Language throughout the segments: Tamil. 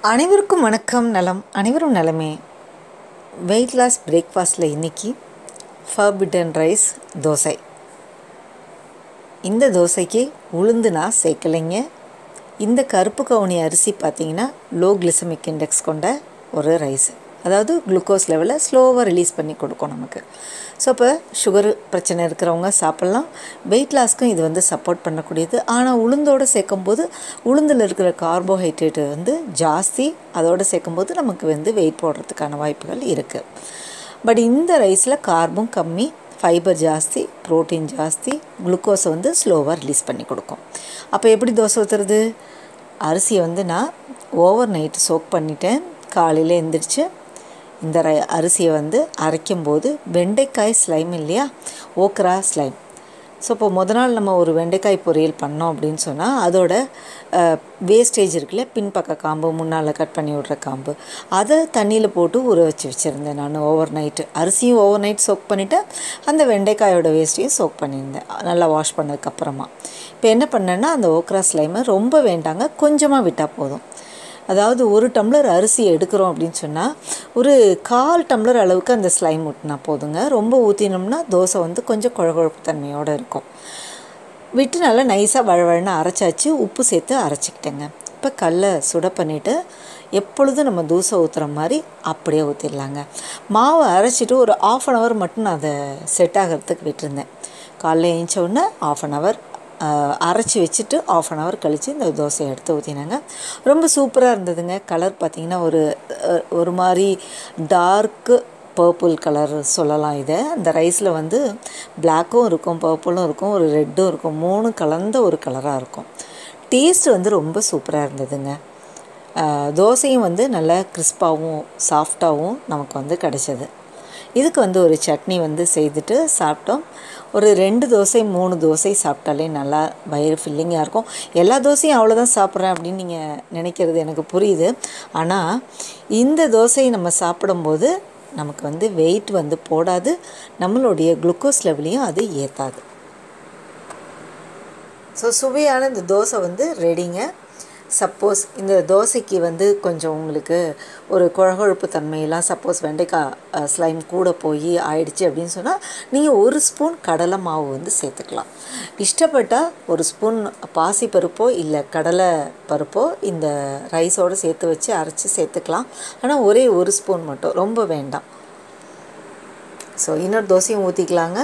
அனைவருக்கும் வணக்கம் நலம் அனைவரும் நலமே வெயிட் லாஸ் பிரேக்ஃபாஸ்ட்டில் இன்றைக்கி ஃபர்பிட்டன் ரைஸ் தோசை இந்த தோசைக்கு உளுந்து நான் சேர்க்கலைங்க இந்த கருப்பு கவுனி அரிசி பார்த்திங்கன்னா லோ கிளிசமிக் இண்டெக்ஸ் கொண்ட ஒரு ரைஸ் அதாவது குளுக்கோஸ் லெவலை ஸ்லோவாக ரிலீஸ் பண்ணி கொடுக்கும் நமக்கு ஸோ இப்போ சுகர் பிரச்சனை இருக்கிறவங்க சாப்பிட்லாம் வெயிட் லாஸ்க்கும் இது வந்து சப்போர்ட் பண்ணக்கூடியது ஆனால் உளுந்தோடு சேர்க்கும்போது உளுந்தில் இருக்கிற கார்போஹைட்ரேட் வந்து ஜாஸ்தி அதோடு சேர்க்கும்போது நமக்கு வந்து வெயிட் போடுறதுக்கான வாய்ப்புகள் இருக்குது பட் இந்த ரைஸில் கார்பும் கம்மி ஃபைபர் ஜாஸ்தி ப்ரோட்டீன் ஜாஸ்தி குளுக்கோஸை வந்து ஸ்லோவாக ரிலீஸ் பண்ணி கொடுக்கும் அப்போ எப்படி தோசை ஊற்றுறது அரிசியை வந்து நான் ஓவர் நைட்டு சோக் பண்ணிட்டேன் காலையில் எந்திரிச்சு இந்த ரை அரிசியை வந்து அரைக்கும்போது வெண்டைக்காய் ஸ்லைம் இல்லையா ஓக்ரா ஸ்லைம் ஸோ இப்போ முத நாள் நம்ம ஒரு வெண்டைக்காய் பொரியல் பண்ணோம் அப்படின்னு சொன்னால் அதோட வேஸ்டேஜ் இருக்குல்ல பின்பக்க காம்பு முன்னால் கட் பண்ணி விட்ற காம்பு அதை தண்ணியில் போட்டு ஊற வச்சு வச்சுருந்தேன் நான் ஓவர் நைட்டு அரிசியும் ஓவர் நைட் சோக் பண்ணிவிட்டேன் அந்த வெண்டைக்காயோட வேஸ்ட்டையும் சோக் பண்ணியிருந்தேன் நல்லா வாஷ் பண்ணதுக்கப்புறமா இப்போ என்ன பண்ணேன்னா அந்த ஓக்ரா ஸ்லைமை ரொம்ப வேண்டாங்க கொஞ்சமாக விட்டால் போதும் அதாவது ஒரு டம்ளர் அரிசி எடுக்கிறோம் அப்படின்னு சொன்னால் ஒரு கால் டம்ளர் அளவுக்கு அந்த ஸ்லைம் ஊட்டினா போதுங்க ரொம்ப ஊற்றினோம்னா தோசை வந்து கொஞ்சம் குழகுழப்பு தன்மையோடு இருக்கும் விட்டு நல்லா நைஸாக வழவழன்னு அரைச்சாச்சு உப்பு சேர்த்து அரைச்சிக்கிட்டேங்க இப்போ கல்லை சுட பண்ணிவிட்டு எப்பொழுதும் நம்ம தோசை ஊற்றுற மாதிரி அப்படியே ஊற்றிடலாங்க மாவை அரைச்சிட்டு ஒரு ஆஃப் அன் ஹவர் மட்டும் நான் அதை செட் ஆகிறதுக்கு விட்டுருந்தேன் காலைல ஏஞ்ச உடனே ஆஃப் அன் ஹவர் அரைச்சி வச்சுட்டு ஆஃப் அன் ஹவர் கழித்து இந்த தோசையை எடுத்து ஊற்றினாங்க ரொம்ப சூப்பராக இருந்ததுங்க கலர் பார்த்திங்கன்னா ஒரு ஒரு மாதிரி டார்க்கு பர்பிள் கலர் சொல்லலாம் இதை அந்த ரைஸில் வந்து பிளாக்கும் இருக்கும் பர்பிளும் இருக்கும் ஒரு ரெட்டும் இருக்கும் மூணு கலந்த ஒரு கலராக இருக்கும் டேஸ்ட் வந்து ரொம்ப சூப்பராக இருந்ததுங்க தோசையும் வந்து நல்லா கிறிஸ்பாகவும் சாஃப்டாகவும் நமக்கு வந்து கிடச்சிது இதுக்கு வந்து ஒரு சட்னி வந்து செய்துட்டு சாப்பிட்டோம் ஒரு ரெண்டு தோசை மூணு தோசை சாப்பிட்டாலே நல்லா வயிறு ஃபில்லிங்காக இருக்கும் எல்லா தோசையும் அவ்வளோதான் சாப்பிட்றேன் அப்படின்னு நீங்கள் நினைக்கிறது எனக்கு புரியுது ஆனால் இந்த தோசையை நம்ம சாப்பிடும்போது நமக்கு வந்து வெயிட் வந்து போடாது நம்மளுடைய குளுக்கோஸ் லெவலையும் அது ஏற்றாது ஸோ சுவையான இந்த தோசை வந்து ரெடிங்க சப்போஸ் இந்த தோசைக்கு வந்து கொஞ்சம் உங்களுக்கு ஒரு குழகுழப்பு தன்மையெல்லாம் சப்போஸ் வெண்டைக்காய் ஸ்லைம் கூட போய் ஆயிடுச்சு அப்படின்னு சொன்னால் நீங்கள் ஒரு ஸ்பூன் கடலை மாவு வந்து சேர்த்துக்கலாம் இஷ்டப்பட்டால் ஒரு ஸ்பூன் பாசி பருப்போ இல்லை கடலை பருப்போ இந்த ரைஸோடு சேர்த்து வச்சு அரைச்சி சேர்த்துக்கலாம் ஆனால் ஒரே ஒரு ஸ்பூன் மட்டும் ரொம்ப வேண்டாம் ஸோ இன்னொரு தோசையும் ஊற்றிக்கலாங்க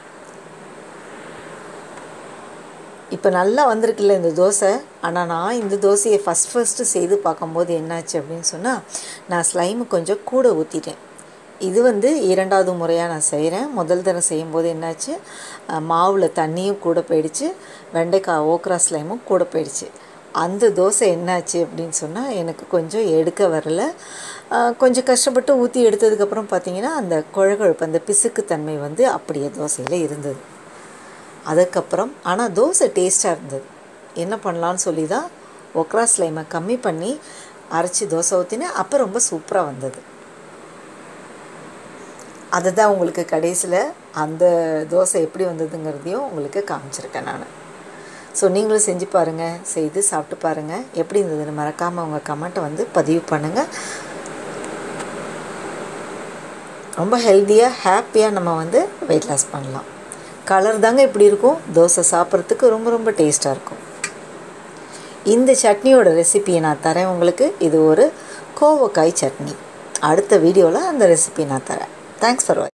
இப்போ நல்லா வந்திருக்குல்ல இந்த தோசை ஆனால் நான் இந்த தோசையை ஃபஸ்ட் ஃபஸ்ட்டு செய்து பார்க்கும்போது என்னாச்சு அப்படின்னு சொன்னால் நான் ஸ்லைமு கொஞ்சம் கூட ஊற்றிட்டேன் இது வந்து இரண்டாவது முறையாக நான் செய்கிறேன் முதல் தடவை செய்யும்போது என்னாச்சு மாவில் தண்ணியும் கூட போயிடுச்சு வெண்டைக்காய் ஓக்ரா ஸ்லைமும் கூட போயிடுச்சு அந்த தோசை என்னாச்சு அப்படின்னு சொன்னால் எனக்கு கொஞ்சம் எடுக்க வரல கொஞ்சம் கஷ்டப்பட்டு ஊற்றி எடுத்ததுக்கப்புறம் பார்த்திங்கன்னா அந்த குழகுழப்பு அந்த பிசுக்கு தன்மை வந்து அப்படியே தோசையில் இருந்தது அதுக்கப்புறம் ஆனால் தோசை டேஸ்ட்டாக இருந்தது என்ன பண்ணலான்னு சொல்லி தான் ஒக்ரா ஸ்லைமை கம்மி பண்ணி அரைச்சி தோசை ஊற்றினேன் அப்போ ரொம்ப சூப்பராக வந்தது அதை தான் உங்களுக்கு கடைசியில் அந்த தோசை எப்படி வந்ததுங்கிறதையும் உங்களுக்கு காமிச்சிருக்கேன் நான் ஸோ நீங்களும் செஞ்சு பாருங்கள் செய்து சாப்பிட்டு பாருங்கள் எப்படி இருந்ததுன்னு மறக்காமல் உங்கள் கமெண்ட்டை வந்து பதிவு பண்ணுங்கள் ரொம்ப ஹெல்த்தியாக ஹாப்பியாக நம்ம வந்து வெயிட் லாஸ் பண்ணலாம் கலர் தாங்க இப்படி இருக்கும் தோசை சாப்பிட்றதுக்கு ரொம்ப ரொம்ப டேஸ்ட்டாக இருக்கும் இந்த சட்னியோட ரெசிபியை நான் தரேன் உங்களுக்கு இது ஒரு கோவக்காய் சட்னி அடுத்த வீடியோவில் அந்த ரெசிபி நான் தரேன் தேங்க்ஸ் ஃபார் வாட்ச்